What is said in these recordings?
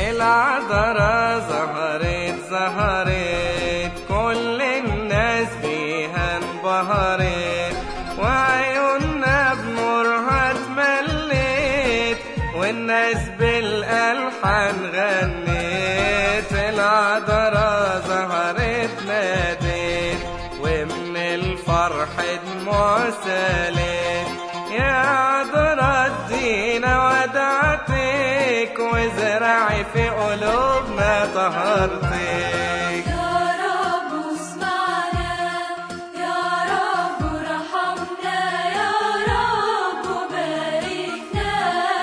العذراء ظهرت ظهرت كل الناس بيها انبهرت وعيوننا بنورها اتملت والناس بالألحان غنت العذراء ظهرت نادت ومن الفرح دموع سالت يا عذراء ادينا ودعتك وزرعي في قلوبنا طهرتك يا رب اسمعنا يا رب ارحمنا يا رب باركنا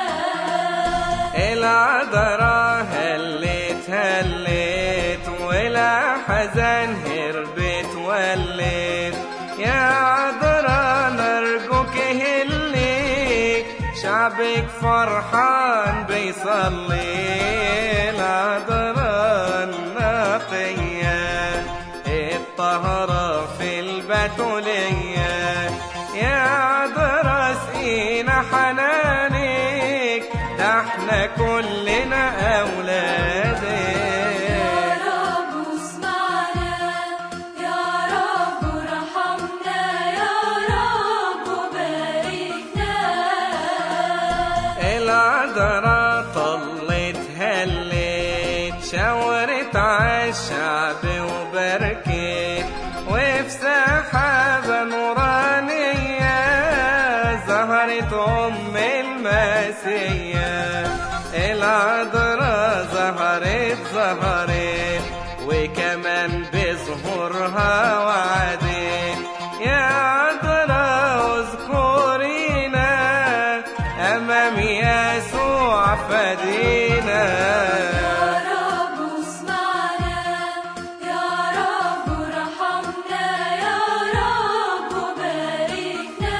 العذراء هلت هلت ولا حزن هربت ولت يا عذراء نرجوك هلي شعبك فرحان بيصلي العذراء النقية الطهرة في البتولية يا عذراء سقينا حنانك ده احنا كلنا يا أولادك رب اسمعنا يا رب ارحمنا يا رب باركنا العذراء طلت هلت شاورت عالشعب وبركت وفي سحابة نورانية ظهرت أم المسيا العذراء ظهرت ظهرت وكمان بظهورها وعدت يا عذراء اذكرينا أمام يسوع فدينا يا رب اسمعنا يا رب ارحمنا يا رب باركنا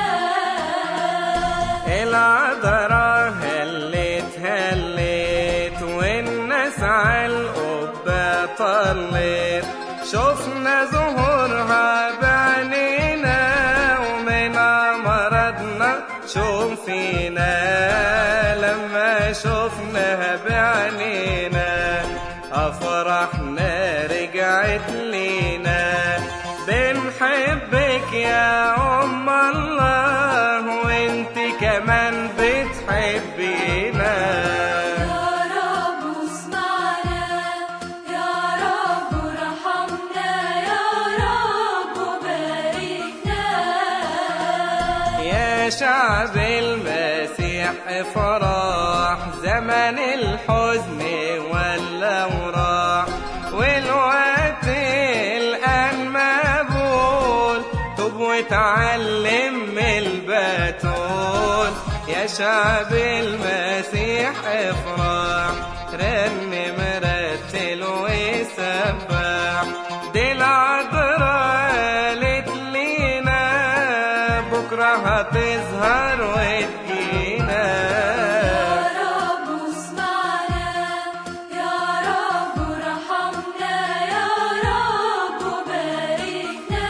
العذراء هلت هلت والناس عالقبة طلت شفنا ظهورها بعينينا ومن مرضنا شوفينا لما شفناها بعينينا أفرحنا رجعت لينا بنحبك يا أم الله وانت كمان بتحبينا يا رب اسمعنا يا رب ارحمنا يا رب باركنا يا شعب المسيح افرح زمن الحزن ولا وراح والوقت الآن مقبول توب وتعلم من البتول يا شعب المسيح افرح رنم رتل وسبح دي العذراء قالت لينا بكرة هتظهر وتجينا يا رب اسمعنا يا رب ارحمنا يا رب باركنا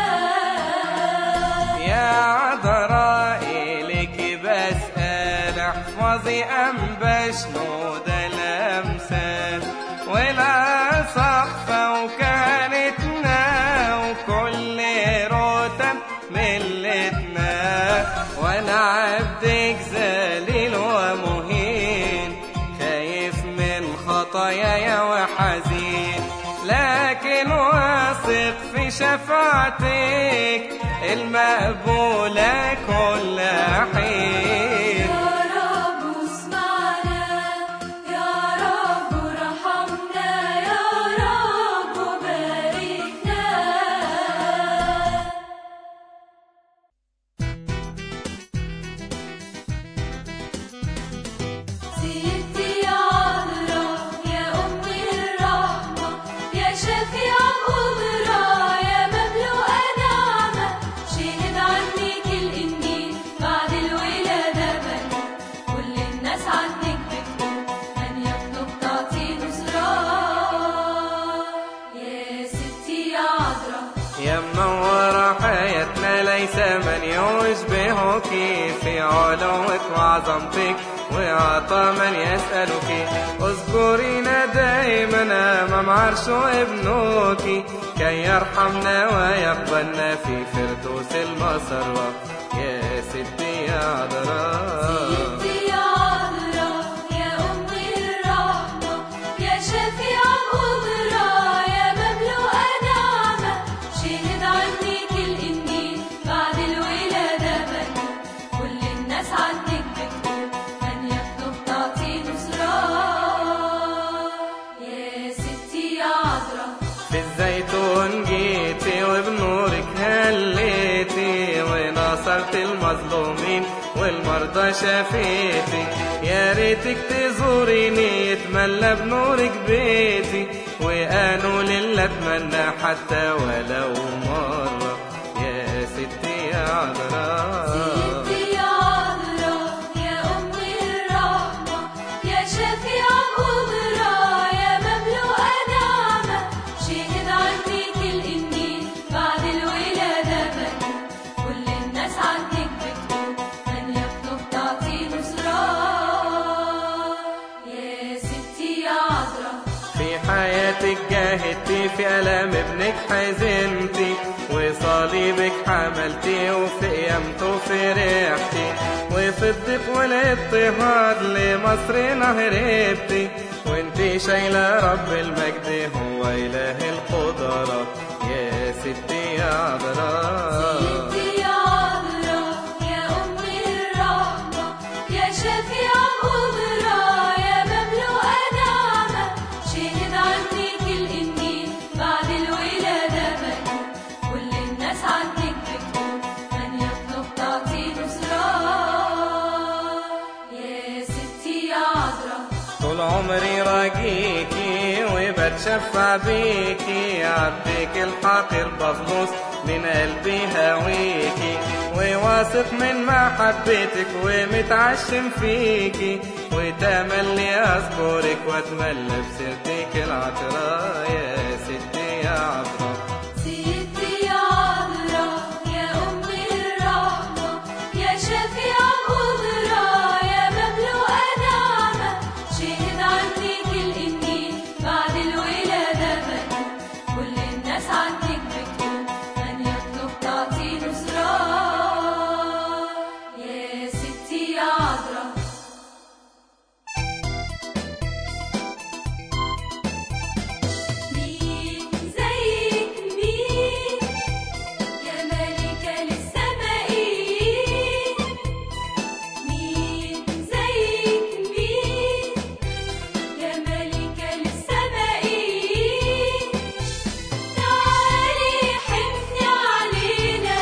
يا عذراء إليك بسأل احفظي أنبا شنود الأمثال ولا صحفة وكهنتنا وكل روتم ملتنا وانا عبدك ذليل ومهين خايف من خطاياي وحزين لكن واثق في شفاعتك المقبولة كل حين يا رب اسمعنا يا رب ارحمنا يا رب باركنا سيدتي يا عذراء يا أم الرحمة يا شفيع القدرة يا مملوءة نعمة شهد عنك الإنجيل بعد الولادة بني كل الناس عنك بتقول من يطلب تعطي نصرة يا ستي يا عذراء يا منورة حياتنا ليس من يشبهك في علوك وعظمتك وعطى من يسألك اذكرينا دائما أمام عرش ابنك كي يرحمنا ويقبلنا في فردوس المسرة يا ستي يا عذراء سيدتي يا عذراء يا أم الرحمة يا شفيع القدرة يا مملوءة نعمة شهد عنك الإنجيل بعد الولادة بني كل الناس عنك بتقول من يكتب تعطي نصرة يا ستي يا عذراء في الزيتون جيتي وبنورك هليتي ونصرت المظلومين والمرضى شفيتي يا ريتك تزوريني يتملى بنورك بيتي وقالوا لله اتمنى حتى ولو مرة يا ستي يا عذراء سيدتي يا عذراء يا أم الرحمة يا شفيع القدرة يا مملوءة نعمة شهد عنك الإنجيل بعد الولادة بني كل الناس عنك بتقول من يكتب تعطي نصرة يا ستي يا عذراء في حياتك جاهدتي في ألم ابنك حزنتي وصليبك حملتي وفي قيامته فرحتي وفي الضيق والاضطهاد لمصرنا هربتي وانتي شايلة رب المجد هو إله القدرة يا ستي يا عذراء سيدتي يا عذراء يا أم الرحمة يا شفيع القدرة يا مملوءة نعمة شهد عنك الإنجيل بعد الولادة بني كل الناس عنك بتقول من يطلب تعطي نصرة يا ستي يا عذراء طول عمري راجيكي وبتشفع بيكي عبدك الحقير بخلص من قلبي هويكي وواثق من محبتك ومتعشم فيكي وتملي اذكرك واتملى بسيرتك العطراء يا ستي يا عطراء سيدتي يا عذراء يا أم الرحمة يا شفيع القدرة يا مملوءة نعمة شهد عنك الإنجيل بعد الولادة بني كل الناس عنك بتقول من يطلب تعطي نصرة يا ستي يا عذراء مين زيك مين يا ملكة للسمائين مين زيك مين يا ملكة للسمائين تعالي حني علينا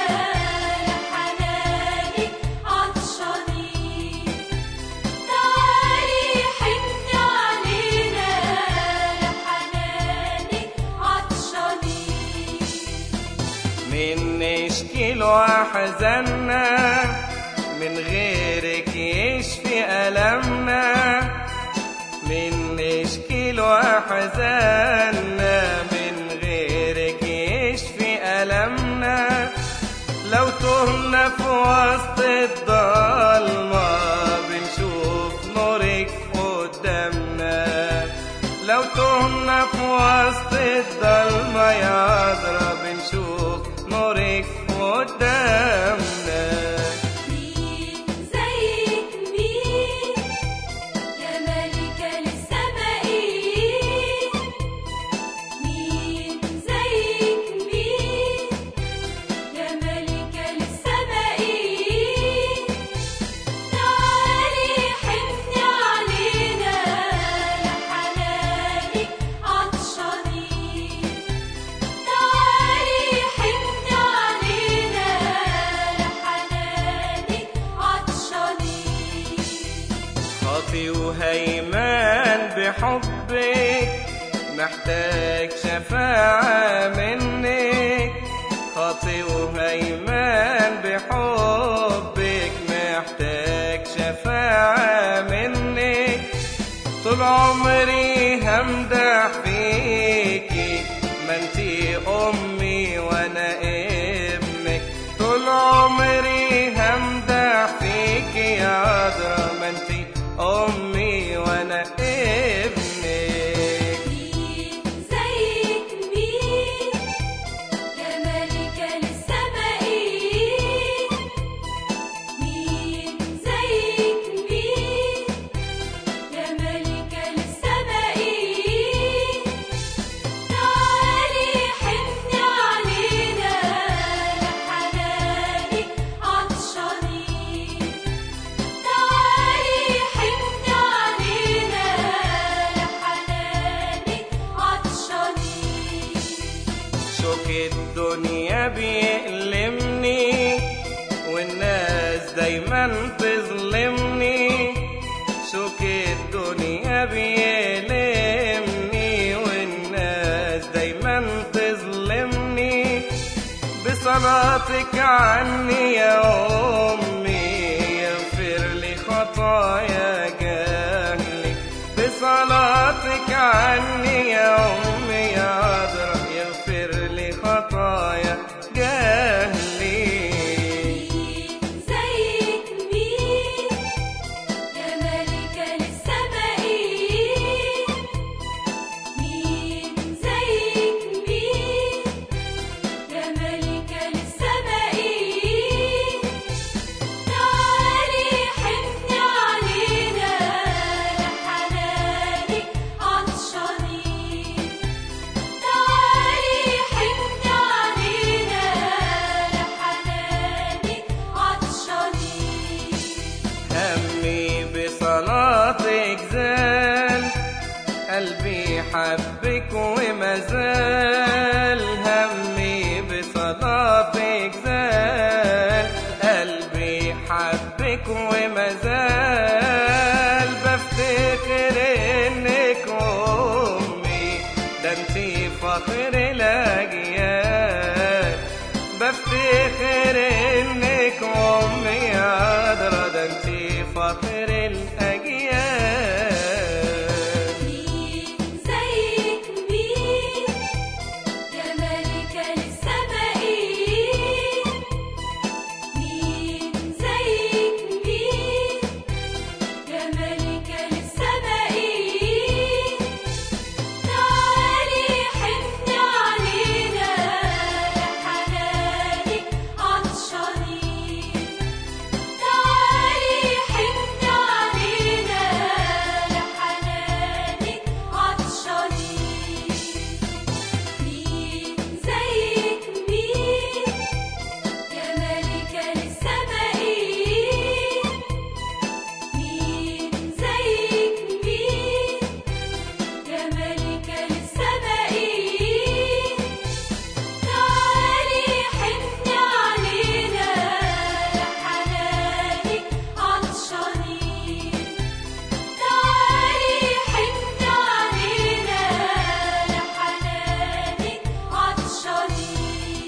لحنانك عطشانين تعالي حني علينا لحنانك عطشانين من نشكي له أحزاننا من غيرك يشفي ألمنا من نشكي له أحزاننا من غيرك يشفي ألمنا لو تهنا في وسط الضلمة بنشوف نورك قدامنا لو تهنا في وسط الضلمة يا عذرا بنشوف نورك قدامنا مين زيك مين يا ملكة للسمائين مين زيك مين يا ملكة للسمائين تعالي حني علينا لحنانك عطشانين تعالي حني علينا لحنانك عطشانين خاطي وهيمان بحبك محتاج شفاعة منك خاطي وهيمان بحبك محتاج شفاعة منك طول عمري همدح فيكي ما انتي امي وانا ابنك طول عمري همدح فيكي يا عذرا ما انتي بصلاتك عني يا أمي يغفر لي خطايا جهلي بصلاتك عني يا أمي يا عذرا يغفر لي خطايا جهلي مين زيك مين يا ملكة للسمائيين مين زيك مين يا ملكة للسمائيين تعالي حني علينا لحنانك عطشانين تعالي حني علينا لحنانك عطشانين همي بصلاتك زال قلبي حبك وما زال همي بصلاتك زال قلبي حبك وما زال بفتخر انك امي ده انتي فخر الاجيال بفتخر انك امي عذرا ده انتي فخر الاجيال مين زيك مين يا ملكة للسمائيين مين زيك مين يا ملكة للسمائيين تعالي حني علينا لحنانك عطشانين تعالي حني علينا لحنانك عطشانين مين زيك مين يا ملكة للسمائيين مين زيك مين يا ملكة للسمائيين تعالي حني علينا لحنانك عطشانين تعالي حني علينا لحنانك عطشانين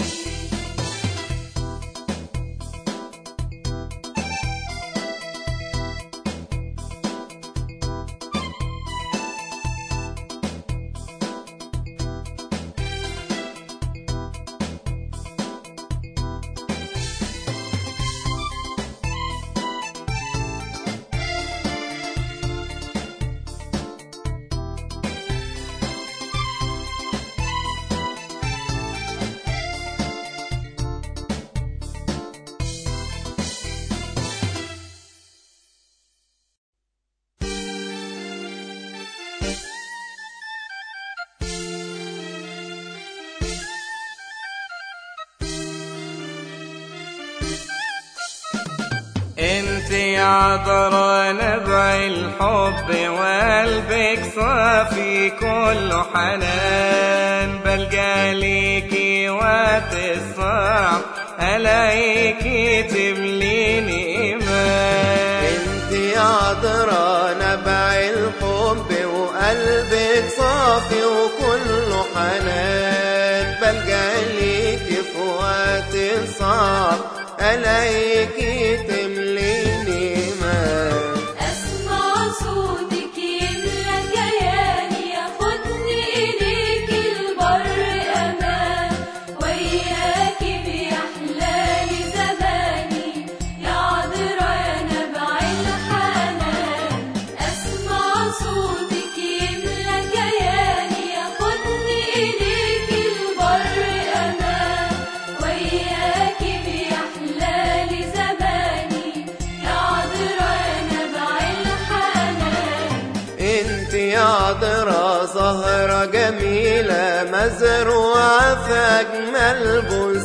انت يا عذرا نبع الحب وقلبك صافي كله حنان بلجأ ليكي وقت الصعب الاقيكي تمليني ايمان انت يا عذرا نبع الحب وقلبك صافي وكله حنان بلجأ ليكي في وقت صعب الاقيكي تمليني ايمان أسمع صوتك يملى كياني ياخدني إليك البر أمان وياكي بأحلامي زماني يا عذرا يا نبع الحنان أسمع صوتك يملى كياني ياخدني إليك البر أمان وياكي بأحلامي زماني يا عذرا يا نبع الحنان انت يا عذرا زهرة جميلة مزروعة في أجمل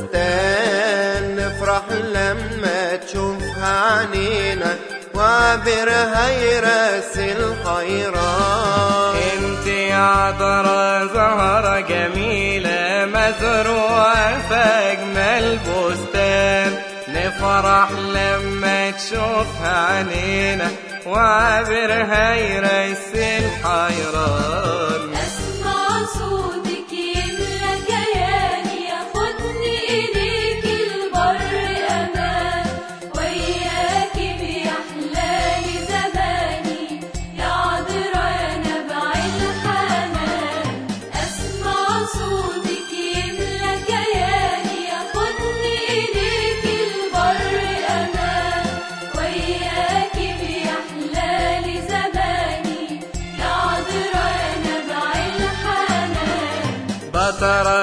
بستان نفرح لما تشوفها عنينا وعبرها يرسل حيران انت يا عذرا زهرة جميلة مزروعة في أجمل بستان نفرح لما تشوفها عنينا وعبرها يرسل حيران أسمع صوتك يملى كياني ياخدني إليك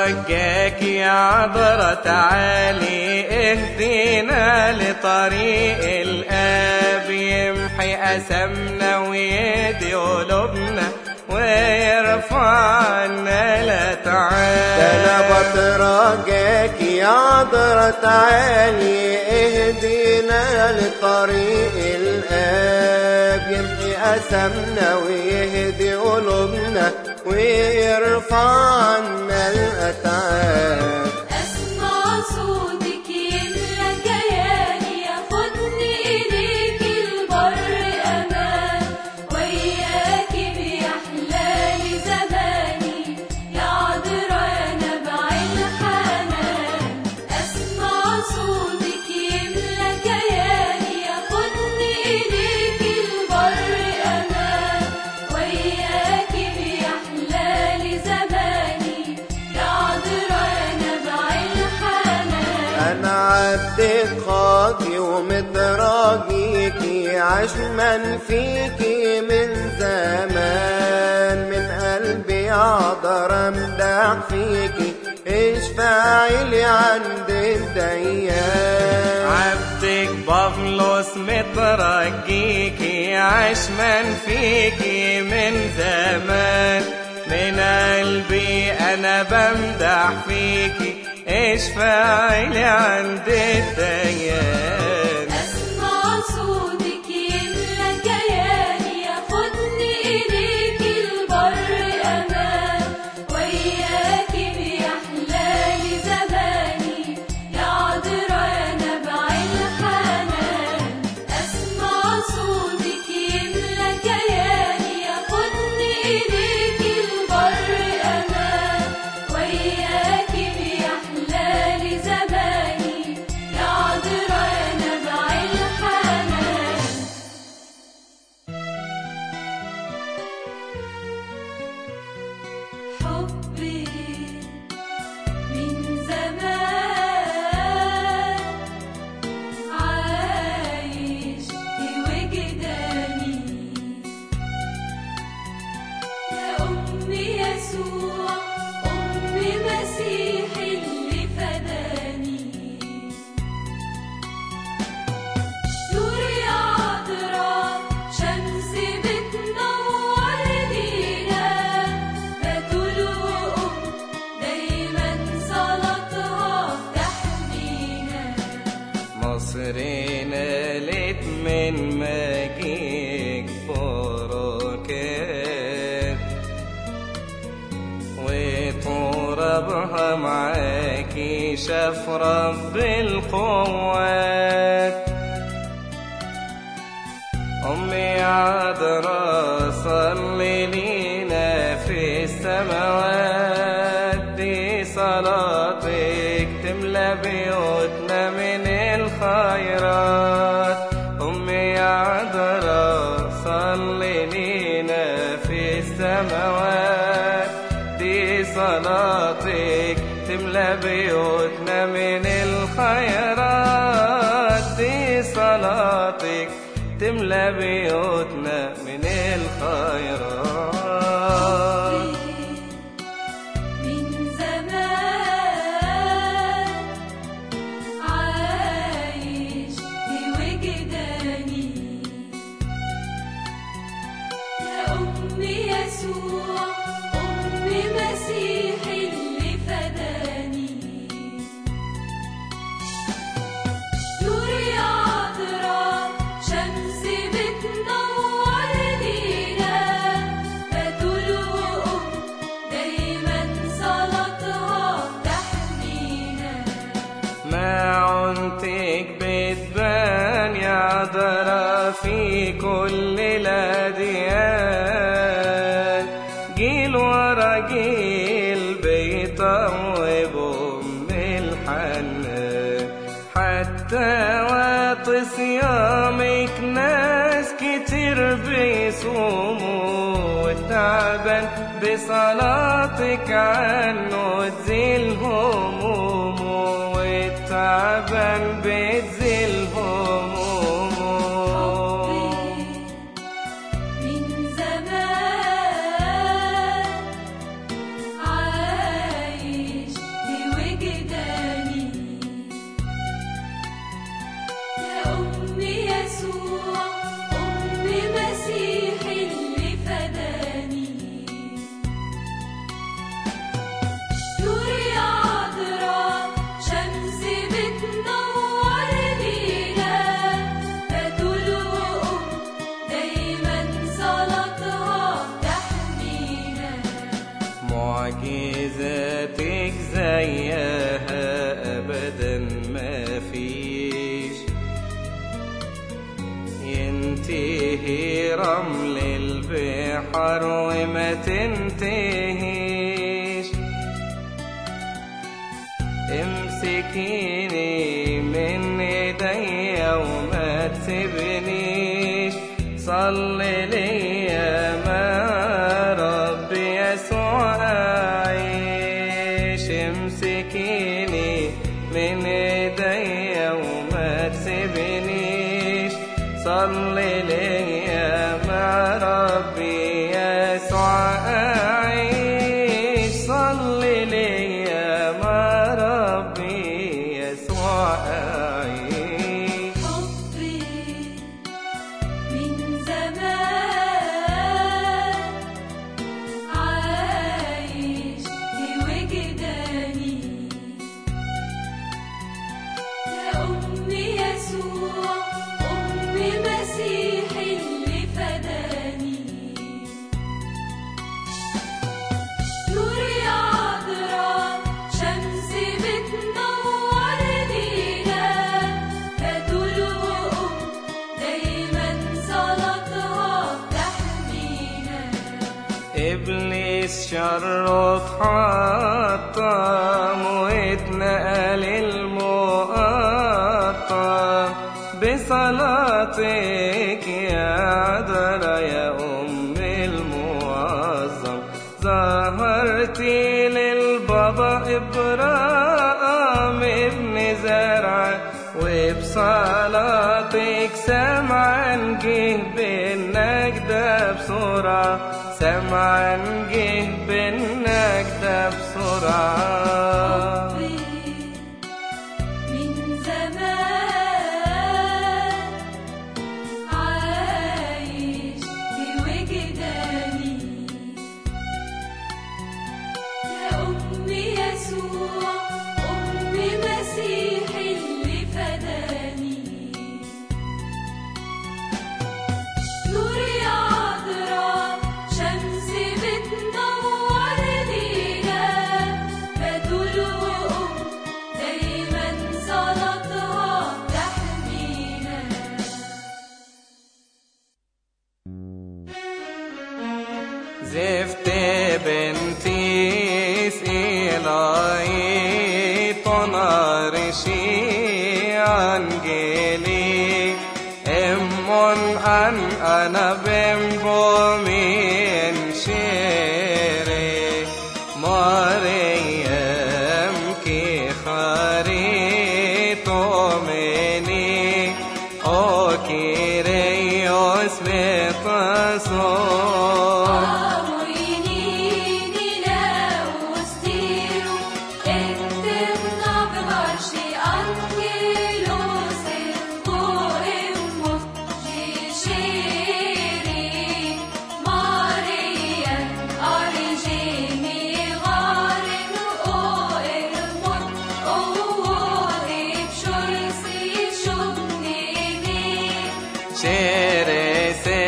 بترجاك يا عذرة تعالي اهدينا لطريق الآب يمحي أسمنا ويدي قلوبنا ويرفع عنا لا ده انا تعالي بترجاك يا عذرة تعالي اهدينا لطريق الآب يمحي أسمنا ويهدي قلوبنا ويرفع عنا الأتعاب أسمع صوتك يملى كياني ياخدني إليك البر أمان وياكي بيحلالي زماني يا عذرا يا نبع الحنان أسمع صوتك يملى كياني ياخدني إليك البر أمان وياكي بيحلالي زماني يا عذرا يا نبع الحنان أنا عديت خاطي ومتراجيكي عشمان فيكي من زمان من قلبي أقدر أمدح فيكي اشفعي لي عند الديان عبدك بابلوس مترجيكي عشمان فيكي من زمان من قلبي انا بمدح فيكي اشفعي لي عند الديان أسمع صوتك يملى كياني ياخدني إليك البر أمان وياكي بيحلالي زماني يا عذرا يا نبع الحنان أسمع صوتك يملى كياني ياخدني إليك البر أمان وياكي بيحلالي زماني يا عذرا يا نبع الحنان حبي من زمان عايش في وجداني يا أمي يسوع أمي مسيح اللي فداني نور يا عذراء شمس بتنور لينا بتول وأم دايما صلاتها تحمينا مصرنا لت من مجيك بركات وترابها معاكي شاف رب القوات أمي عذراء صلي لينا في السماوات دي صلاتك تملى بيوتنا من الخيرات أمي عذراء صلي لينا في السماوات دي صلاتك تملى بيوتنا من الخيرات دي صلاتك تملى بيوتنا من الخيرات من زمان عايش في وجداني يا أمي يسوع أمي مسيح اللي فداني نور يا عذراء شمس بتنور لينا بتول وأم دايما صلاتها تحمينا معونتك بتبان يا عذرا في كل الأديان جيل ورا جيل بيطوب أم الحنان حتى وقت صيامك ناس كتير بيصوموا والتعبان بصلاتك عنه تزيل همومه والتعبان بتزيل همومه من زمان عايش فيه رمل البحر وما تنتهيش امسكيني من ايديا وما تسيبنيش صلي ليا مع ربي يسوع اعيش امسكيني من ايديا وما تسيبنيش صلي ليا مع ربي يسوع اعيش صلي ليا مع ربي يسوع اعيش حبي من زمان عايش في وجداني يا أمي يسوع أمي مسيحي اللي فداني نوري عذراء شمس بتنور لينا بتول وأم دايما صلاتها تحمينا إبليس شره حطم واتنقل المقطم بصلاتك يا عذرا يا أم المعظم ظهرتي للبابا إبراهيم ابن زرع وبصلاتك سمعا جه بالنجدة بسرعة سمعا جه بالنجدة بسرعة حبي من زمان عايش في وجداني يا أمي يسوع أمي مسيحي اللي فداني نوري عذراء شمس بتنور لينا بتول وأم دايما صلاتها تحمينا زفت بنتي سيلاي طنارشي عنجلي امون ان انا بمبو من شيري مريم كي خريطو مني او كيريوس بتصور Amoinini neustiru, eterna bevarši angelos et poemus, Jishiri, Marian, Arjemi, Garen, O Elmon, O Eb, Shorsi, Shumnini, شرسه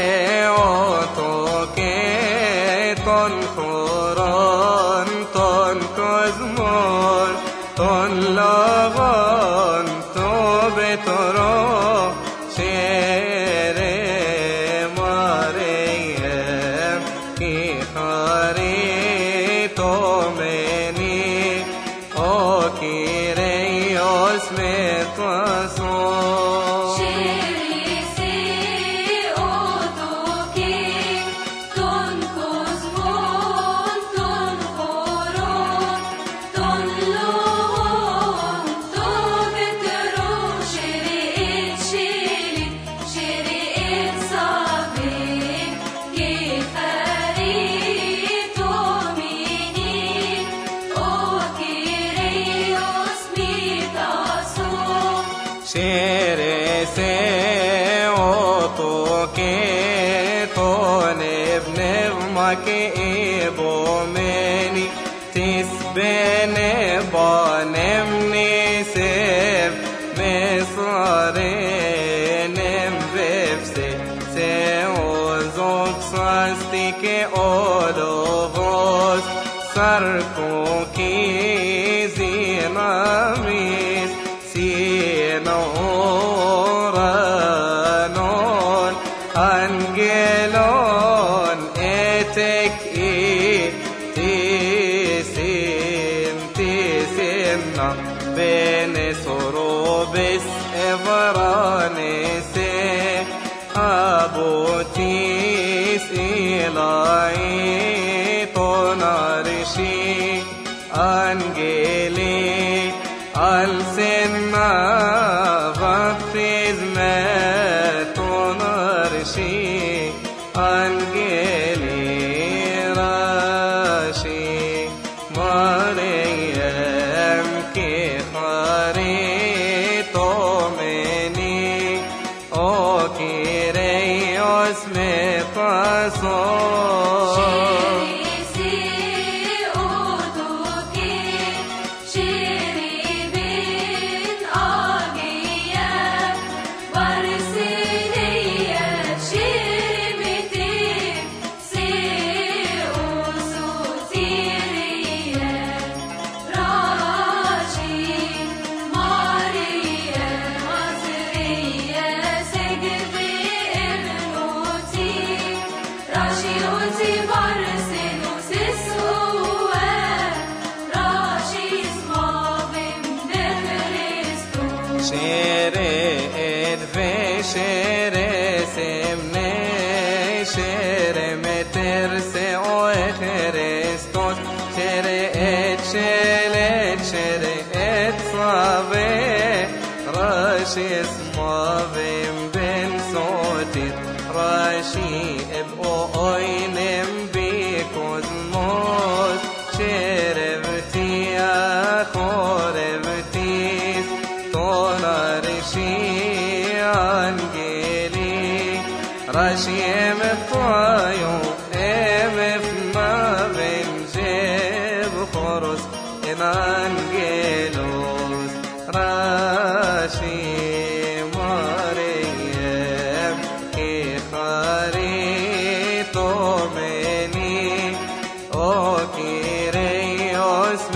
اوتوكي تون خوران تون كزمون تون لغان تو بترو شره مريم كي خريطو مني او كيريوس متصون Sherisi otoke, ton kozmon, ton choron, ton logon, to vetero, sheri et sheli, sheri et savek, ke charito mini, o kireios mitason. شرسه اوتوكي تون ابن غمك ابو مني تسبن بانمني سيف مصرين بفسي سيوزوك ساستيك اولوغوس ساركو كيزيناميس سينورانون Tis evranese abotis ilai tonarshi angeli al senna baptisme tonarshi angeli rashi مريم كي خريطو مني او كيريوس مقصود شيريسي أودوكي شيريبين آجيا وارسلية شيرمتي سيوسوتيريا راشي ماريا مصرية سجدي ابنوتي راشي أوتي بارسنوس السوا راشي اسمابم دفرستو شرقت في شرق سمني شرق مترس او خريستوس شرقت شلت شرقت صابي راشي اسمابم بن صوتي راشي ابقو اوينم بكوزموس شربتي خوربتيس تونارشي انجيلي راشي ام فايو ام فما بن جيب خورس ان انجيلوس راشي مريم كي خريطو مني او كيريوس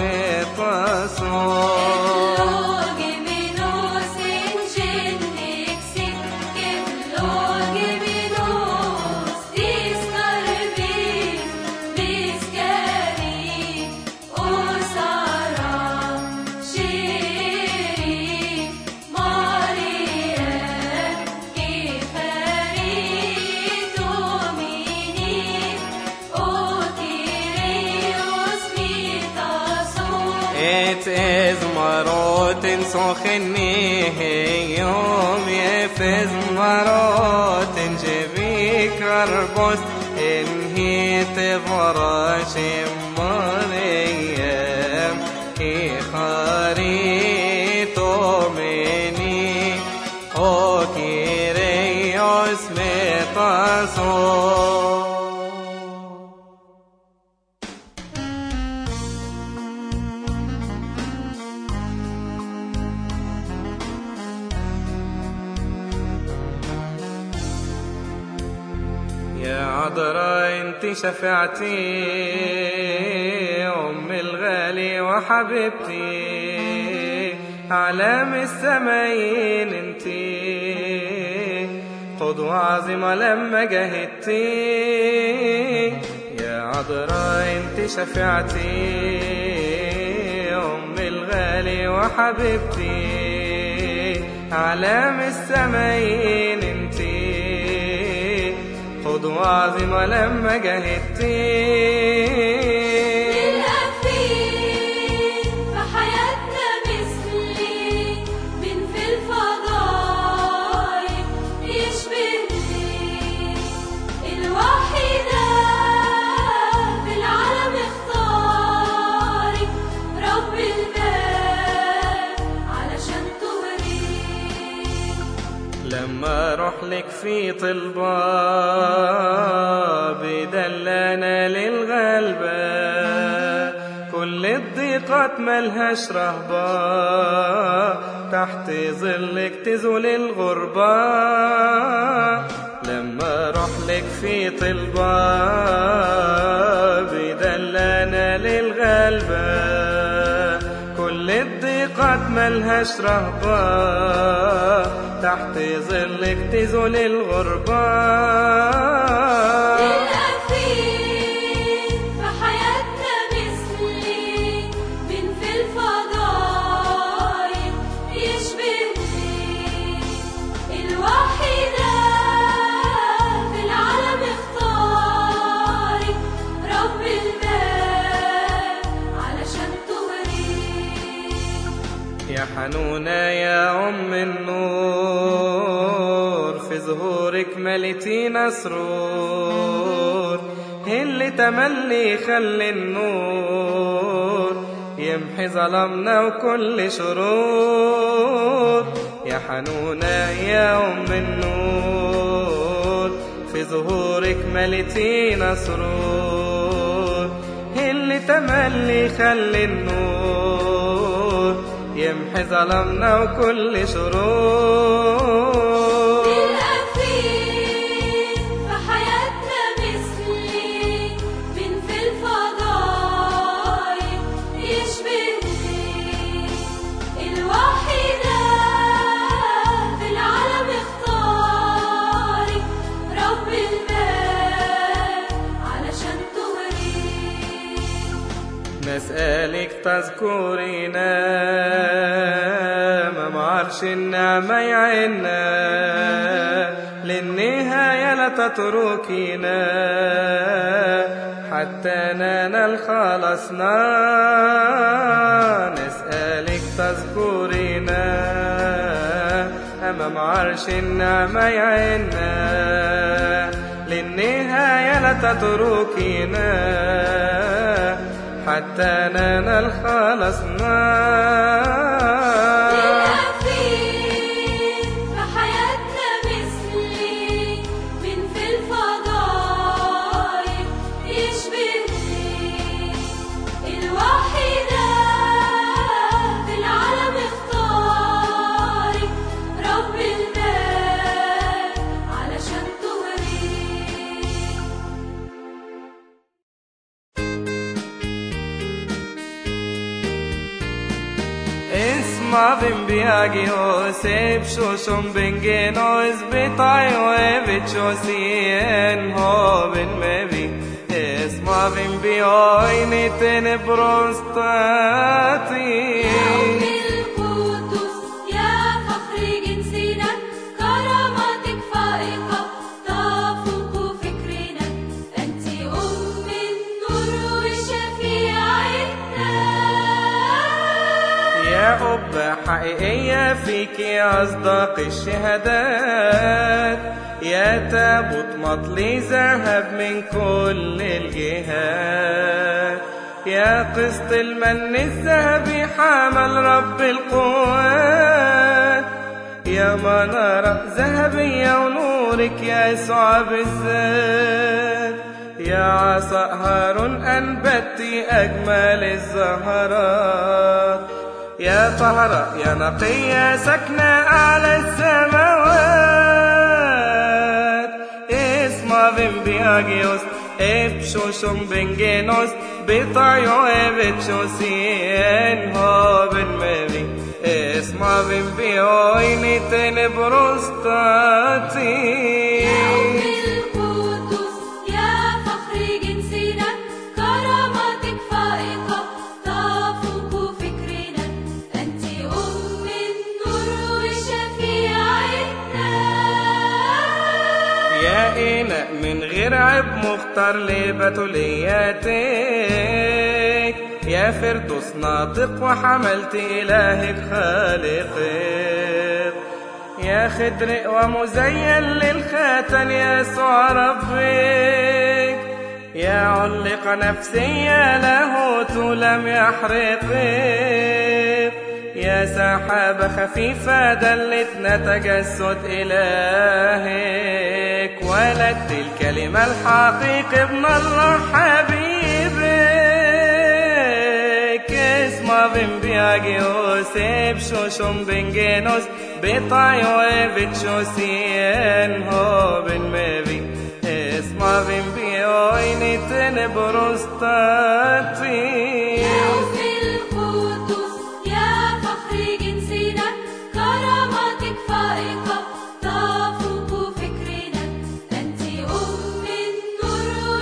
مقصود Logi minus in genixi, in logi minus discarbis, biscari, usara, shiri, Maria, kiferi, domini, o Kyrios mitasos. ات ازمرات سخني يوم يفز مرات جبي كربوس انهي تفرش مريم كي خريطو مني او كيريوس مقصود يا عذراء انت شفعتي ام الغالي وحبيبتي اعلام السمايين انت قدوة عظيمة لما جهدتي يا عذراء انت شفعتي ام الغالي وحبيبتي اعلام السمايين انتي قدوة عظيمة لما جهدتي الأخير في حياتنا مثلي من في الفضاء يشبهني الوحيدة في العالم اختارك رب الباب علشان تهريك لما اروح لك في طلبة بدلنا للغلبة كل الضيقات ملهاش رهبة تحت ظلك تزول الغربة لما اروح لك في طلبة بدلنا للغلبة كل الضيقات ملهاش رهبة تحت ظلك تزول الغربة الأخير في حياتنا مثلي من في الفضاء يشبهني حنونا يا أم النور في ظهورك ملتينا سرور اللي تملي خلي النور يمحي ظلمنا وكل شرور يا حنونا يا أم النور في ظهورك ملتينا سرور اللي تملي خلي النور يمحي ظلمنا وكل شرور الأخير في حياتنا مثلي من في الفضايل يشبهني الوحيدة في العالم اختارك رب المال علشان تغريك نسألك تذكرينا ما معرش النعمة يعينا للنهاية لا تتركينا حتى ننال خلصنا نسألك تذكرينا أمام عرش النعمة يعينا للنهاية لا تتركينا حتى ننال خلصنا الأخير في حياتنا مثلي من في الفضايل يشبهني الوحيدة في العالم اختارك رب المال علشان تغريك اسمع بنبياجي وسيب شوشم بنجينو اسبيطاي ويبتشو سين هو بن مبي اسمع بنبيوي نتن بروستاتي يوم القدس يا فخر جنسنا كراماتك فائقة تفوق فكرنا أنت أم النور وشفيعتنا يا أب حقيقية فيك أصدق الشهادات يا تابوت مطلي ذهب من كل الجهات يا قسط المن الذهبي حمل رب القوات يا منارة ذهبية ونورك يا يسوع بالذات يا عصا هارون أنبتي أجمل الزهرات يا طهرة يا نقية سكنة أعلى السماوات اسمع بنبياجيوس ابشوشم بنجينوس بطايو ابتشوسين هو بالمبي اسمع بنبيوي نتن بروستاتي يوم القدس يا فخر جنسنا كراماتك فائقة تفوق فكرنا أنت أم النور وشفيعتنا يا إناء من غير عيب مختار لبتولياتك يا فردوس ناطق وحملت إلهك خالقك يا خدرق ومزين للخاتن يسوع ربك يا علق نفسي يا لاهوت لم يحرقك يا سحابة خفيفة دلتنا تجسد إلهك ولدت الكلمة الحقيقي ابن الله حبيبك اسمع بنبياجيوس ابشوشم بنجينوس بطايو ابتشوسين هو بالمبي اسمع بنبيوي نتن بروستاتي يوم القدس يا فخر جنسنا كراماتك فائقة تفوق فكرنا أنت أم النور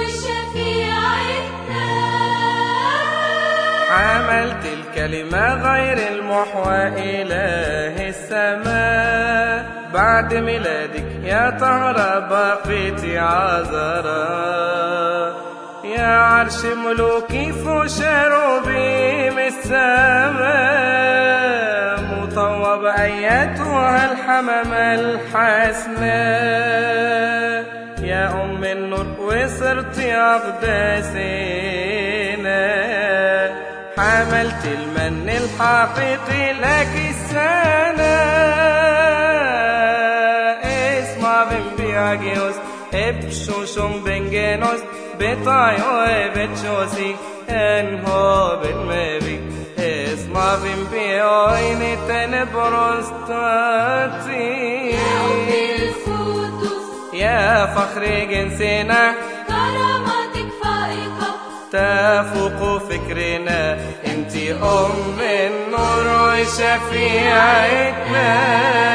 وشفيعتنا حملت الكلمة غير المحوى إله السماء بعد ميلادك يا طهرة بقيتي عذراء يا عرش ملوكي فوق شروبيم السماء مطوق طب أيتها الحمامة الحسناء يا أم النور وصرت أقداسنا حملت المن الحقيقي لك السنة اسمع بنبياجيوس ابشوشم بنجينوس بطايو بتشوسي انهو بالمبي اسمع بنبيوين تنبرستاتي رب القدس يا فخر جنسنا كرامتك فائقة تفوق فكرنا انت ام النور وشفيعتنا